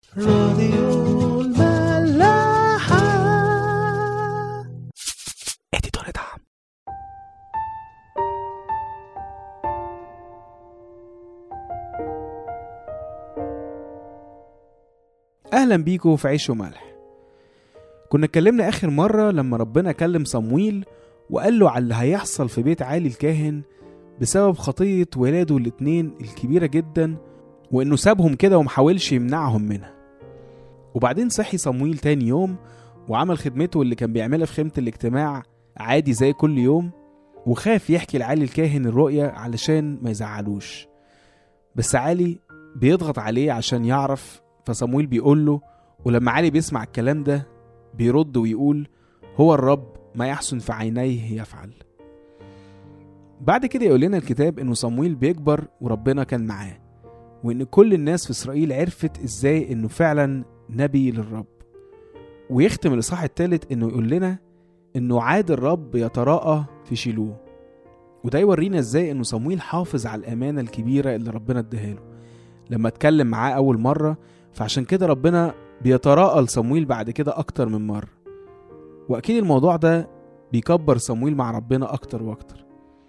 راديو الملاحة اديتور دعم اهلا بيكم في عيش وملح كنا اتكلمنا اخر مرة لما ربنا كلم صمويل وقال له على اللي هيحصل في بيت عالي الكاهن بسبب خطية ولاده الاتنين الكبيرة جدا وانه سابهم كده ومحاولش يمنعهم منها وبعدين صحي صمويل تاني يوم وعمل خدمته اللي كان بيعملها في خيمة الاجتماع عادي زي كل يوم وخاف يحكي لعلي الكاهن الرؤية علشان ما يزعلوش بس علي بيضغط عليه عشان يعرف فصمويل بيقول له ولما علي بيسمع الكلام ده بيرد ويقول هو الرب ما يحسن في عينيه يفعل بعد كده يقول لنا الكتاب انه صمويل بيكبر وربنا كان معاه وان كل الناس في اسرائيل عرفت ازاي انه فعلا نبي للرب ويختم الاصحاح الثالث انه يقول لنا انه عاد الرب يتراءى في شيلوه وده يورينا ازاي انه صمويل حافظ على الامانه الكبيره اللي ربنا اداها له لما اتكلم معاه اول مره فعشان كده ربنا بيتراءى لصمويل بعد كده اكتر من مره واكيد الموضوع ده بيكبر صمويل مع ربنا اكتر واكتر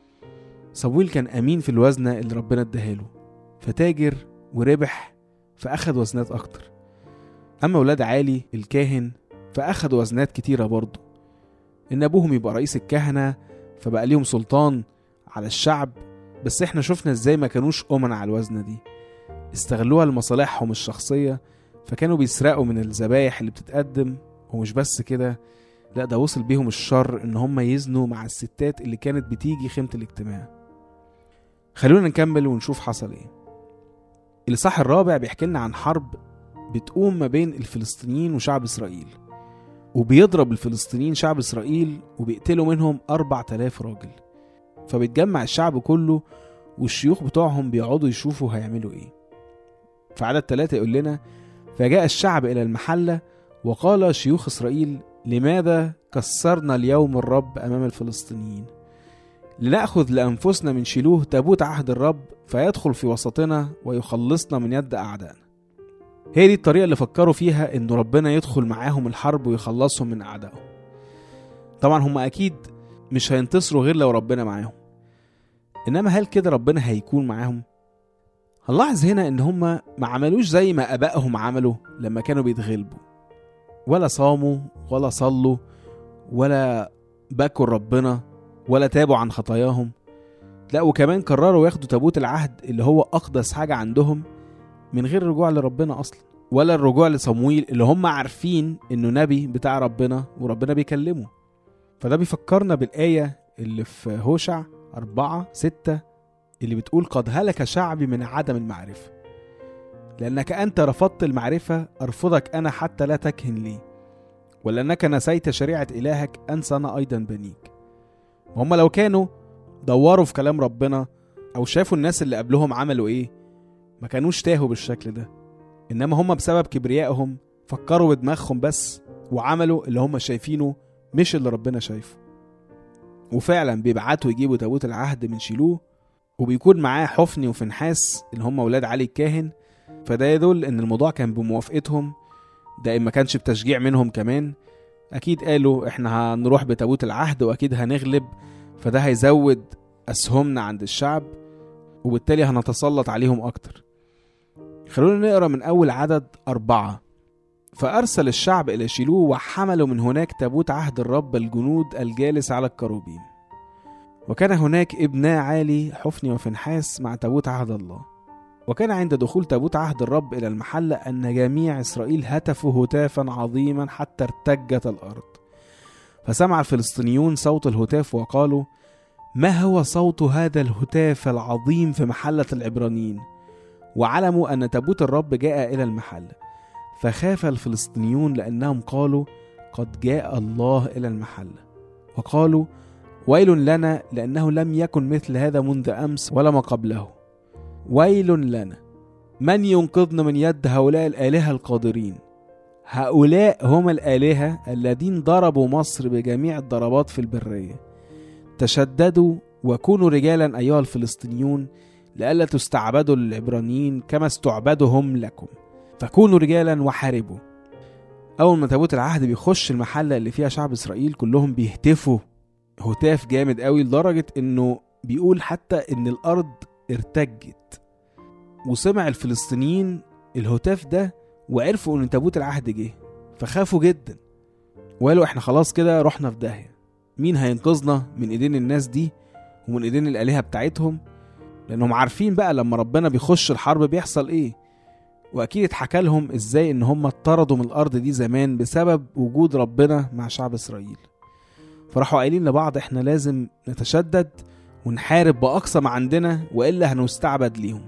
صمويل كان امين في الوزنه اللي ربنا اداها له فتاجر وربح فاخد وزنات اكتر اما ولاد عالي الكاهن فاخدوا وزنات كتيره برضه ان ابوهم يبقى رئيس الكهنه فبقى ليهم سلطان على الشعب بس احنا شفنا ازاي ما كانوش امنا على الوزنه دي استغلوها لمصالحهم الشخصيه فكانوا بيسرقوا من الذبايح اللي بتتقدم ومش بس كده لا ده وصل بيهم الشر ان هم يزنوا مع الستات اللي كانت بتيجي خيمه الاجتماع خلونا نكمل ونشوف حصل ايه الإصحاح الرابع بيحكي لنا عن حرب بتقوم ما بين الفلسطينيين وشعب إسرائيل وبيضرب الفلسطينيين شعب إسرائيل وبيقتلوا منهم أربع تلاف راجل فبيتجمع الشعب كله والشيوخ بتوعهم بيقعدوا يشوفوا هيعملوا ايه في عدد ثلاثة يقول لنا فجاء الشعب إلى المحلة وقال شيوخ إسرائيل لماذا كسرنا اليوم الرب أمام الفلسطينيين لنأخذ لأنفسنا من شيلوه تابوت عهد الرب فيدخل في وسطنا ويخلصنا من يد أعدائنا هي دي الطريقة اللي فكروا فيها إن ربنا يدخل معاهم الحرب ويخلصهم من أعدائهم طبعا هم أكيد مش هينتصروا غير لو ربنا معاهم إنما هل كده ربنا هيكون معاهم؟ هنلاحظ هنا إن هم ما عملوش زي ما آبائهم عملوا لما كانوا بيتغلبوا ولا صاموا ولا صلوا ولا بكوا ربنا ولا تابوا عن خطاياهم لا وكمان قرروا ياخدوا تابوت العهد اللي هو أقدس حاجة عندهم من غير رجوع لربنا أصلا ولا الرجوع لصمويل اللي هم عارفين إنه نبي بتاع ربنا وربنا بيكلمه فده بيفكرنا بالآية اللي في هوشع أربعة ستة اللي بتقول قد هلك شعبي من عدم المعرفة لأنك أنت رفضت المعرفة أرفضك أنا حتى لا تكهن لي ولأنك نسيت شريعة إلهك أنسى أنا أيضا بنيك وهم لو كانوا دوروا في كلام ربنا أو شافوا الناس اللي قبلهم عملوا إيه ما كانوش تاهوا بالشكل ده إنما هم بسبب كبريائهم فكروا بدماغهم بس وعملوا اللي هم شايفينه مش اللي ربنا شايفه وفعلا بيبعتوا يجيبوا تابوت العهد من شيلوه وبيكون معاه حفني وفنحاس اللي هم ولاد علي الكاهن فده يدل ان الموضوع كان بموافقتهم ده إن ما كانش بتشجيع منهم كمان اكيد قالوا احنا هنروح بتابوت العهد واكيد هنغلب فده هيزود اسهمنا عند الشعب وبالتالي هنتسلط عليهم اكتر خلونا نقرا من اول عدد أربعة فأرسل الشعب إلى شيلوه وحملوا من هناك تابوت عهد الرب الجنود الجالس على الكروبيم وكان هناك ابنا عالي حفني وفنحاس مع تابوت عهد الله وكان عند دخول تابوت عهد الرب إلى المحلة أن جميع إسرائيل هتفوا هتافا عظيما حتى ارتجت الأرض فسمع الفلسطينيون صوت الهتاف وقالوا ما هو صوت هذا الهتاف العظيم في محلة العبرانيين وعلموا أن تابوت الرب جاء إلى المحلة فخاف الفلسطينيون لأنهم قالوا قد جاء الله إلى المحلة وقالوا ويل لنا لأنه لم يكن مثل هذا منذ أمس ولا ما قبله ويل لنا من ينقذنا من يد هؤلاء الآلهة القادرين هؤلاء هم الآلهة الذين ضربوا مصر بجميع الضربات في البرية تشددوا وكونوا رجالا أيها الفلسطينيون لئلا تستعبدوا العبرانيين كما استعبدوا هم لكم فكونوا رجالا وحاربوا أول ما تابوت العهد بيخش المحلة اللي فيها شعب إسرائيل كلهم بيهتفوا هتاف جامد قوي لدرجة إنه بيقول حتى إن الأرض ارتجت وسمع الفلسطينيين الهتاف ده وعرفوا إن تابوت العهد جه فخافوا جدا وقالوا إحنا خلاص كده رحنا في داهية مين هينقذنا من إيدين الناس دي ومن إيدين الآلهة بتاعتهم لأنهم عارفين بقى لما ربنا بيخش الحرب بيحصل إيه واكيد اتحكى لهم ازاي ان هم اتطردوا من الارض دي زمان بسبب وجود ربنا مع شعب اسرائيل فراحوا قايلين لبعض احنا لازم نتشدد ونحارب باقصى ما عندنا والا هنستعبد ليهم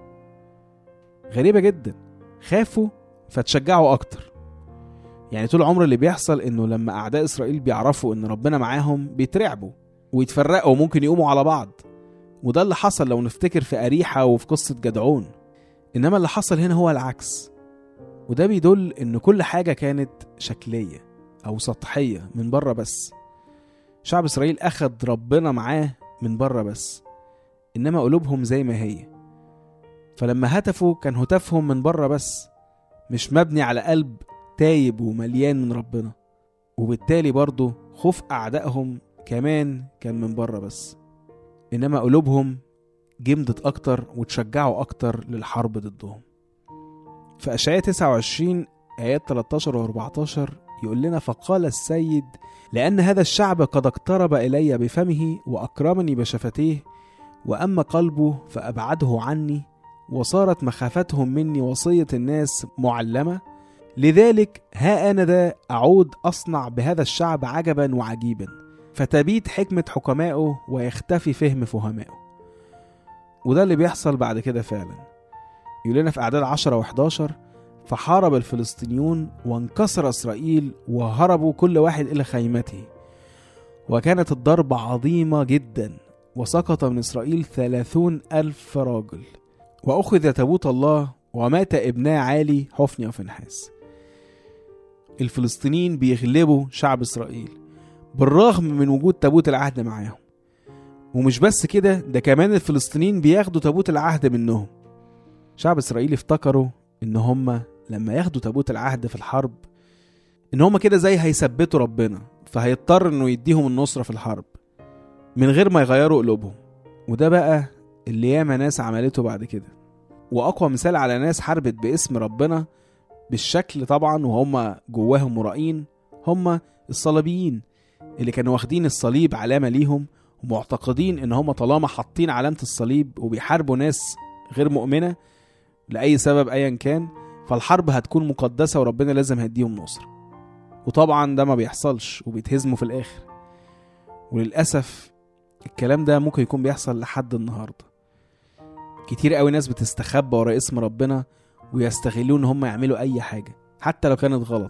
غريبه جدا خافوا فتشجعوا اكتر يعني طول عمر اللي بيحصل انه لما اعداء اسرائيل بيعرفوا ان ربنا معاهم بيترعبوا ويتفرقوا وممكن يقوموا على بعض وده اللي حصل لو نفتكر في أريحة وفي قصة جدعون إنما اللي حصل هنا هو العكس وده بيدل إن كل حاجة كانت شكلية أو سطحية من بره بس شعب إسرائيل أخد ربنا معاه من بره بس إنما قلوبهم زي ما هي فلما هتفوا كان هتافهم من بره بس مش مبني على قلب تايب ومليان من ربنا وبالتالي برضه خوف أعدائهم كمان كان من بره بس إنما قلوبهم جمدت أكتر وتشجعوا أكتر للحرب ضدهم في أشعياء 29 آيات 13 و 14 يقول لنا فقال السيد لأن هذا الشعب قد اقترب إلي بفمه وأكرمني بشفتيه وأما قلبه فأبعده عني وصارت مخافتهم مني وصية الناس معلمة لذلك ها أنا ذا أعود أصنع بهذا الشعب عجبا وعجيبا فتبيت حكمة حكمائه ويختفي فهم فهمائه وده اللي بيحصل بعد كده فعلا يقول لنا في أعداد 10 و11 فحارب الفلسطينيون وانكسر إسرائيل وهربوا كل واحد إلى خيمته وكانت الضربة عظيمة جدا وسقط من إسرائيل ثلاثون ألف راجل وأخذ تابوت الله ومات ابناه عالي حفني وفنحاس الفلسطينيين بيغلبوا شعب إسرائيل بالرغم من وجود تابوت العهد معاهم ومش بس كده ده كمان الفلسطينيين بياخدوا تابوت العهد منهم شعب إسرائيل افتكروا إن هما لما ياخدوا تابوت العهد في الحرب إن هما كده زي هيثبتوا ربنا فهيضطر إنه يديهم النصرة في الحرب من غير ما يغيروا قلوبهم وده بقى اللي ياما ناس عملته بعد كده وأقوى مثال على ناس حاربت باسم ربنا بالشكل طبعا وهم جواهم مرائين هم الصليبيين اللي كانوا واخدين الصليب علامة ليهم ومعتقدين ان هم طالما حاطين علامة الصليب وبيحاربوا ناس غير مؤمنة لأي سبب أيا كان فالحرب هتكون مقدسة وربنا لازم هيديهم نصر وطبعا ده ما بيحصلش وبيتهزموا في الآخر وللأسف الكلام ده ممكن يكون بيحصل لحد النهاردة كتير قوي ناس بتستخبى ورا اسم ربنا ويستغلون ان هم يعملوا اي حاجة حتى لو كانت غلط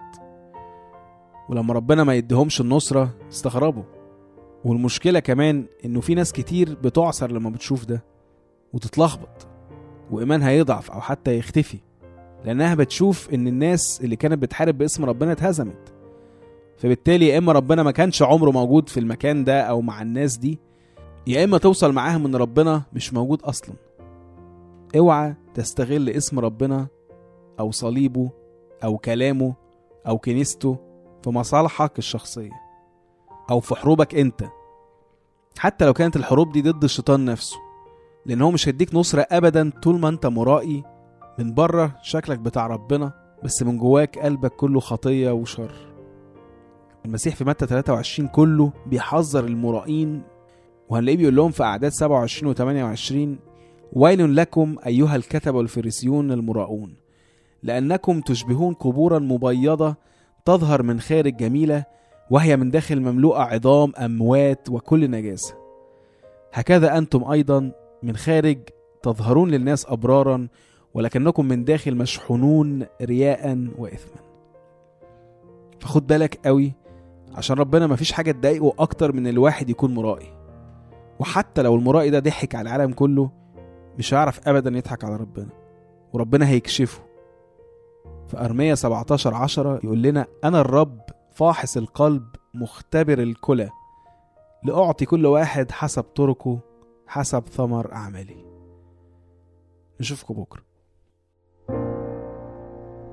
ولما ربنا ما يديهمش النصرة استغربوا والمشكلة كمان انه في ناس كتير بتعصر لما بتشوف ده وتتلخبط وإيمانها يضعف أو حتى يختفي لأنها بتشوف إن الناس اللي كانت بتحارب باسم ربنا اتهزمت فبالتالي يا إما ربنا ما كانش عمره موجود في المكان ده أو مع الناس دي يا إما توصل معاهم إن ربنا مش موجود أصلا اوعى تستغل اسم ربنا أو صليبه أو كلامه أو كنيسته في مصالحك الشخصية أو في حروبك أنت حتى لو كانت الحروب دي ضد الشيطان نفسه لأن هو مش هيديك نصرة أبدا طول ما أنت مرائي من بره شكلك بتاع ربنا بس من جواك قلبك كله خطية وشر المسيح في متى 23 كله بيحذر المرائين وهنلاقيه بيقول لهم في أعداد 27 و 28 ويل لكم أيها الكتبة والفريسيون المراؤون لأنكم تشبهون قبورا مبيضة تظهر من خارج جميلة وهي من داخل مملوءة عظام أموات وكل نجاسة هكذا أنتم أيضا من خارج تظهرون للناس أبرارا ولكنكم من داخل مشحونون رياء وإثما فخد بالك قوي عشان ربنا مفيش حاجة تضايقه أكتر من الواحد يكون مرائي وحتى لو المرائي ده ضحك على العالم كله مش هيعرف أبدا يضحك على ربنا وربنا هيكشفه في أرمية 17 10 يقول لنا أنا الرب فاحص القلب مختبر الكلى لأعطي كل واحد حسب طرقه حسب ثمر أعمالي نشوفكم بكرة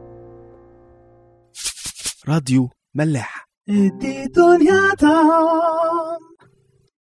راديو ملاح ادي دنيا تعال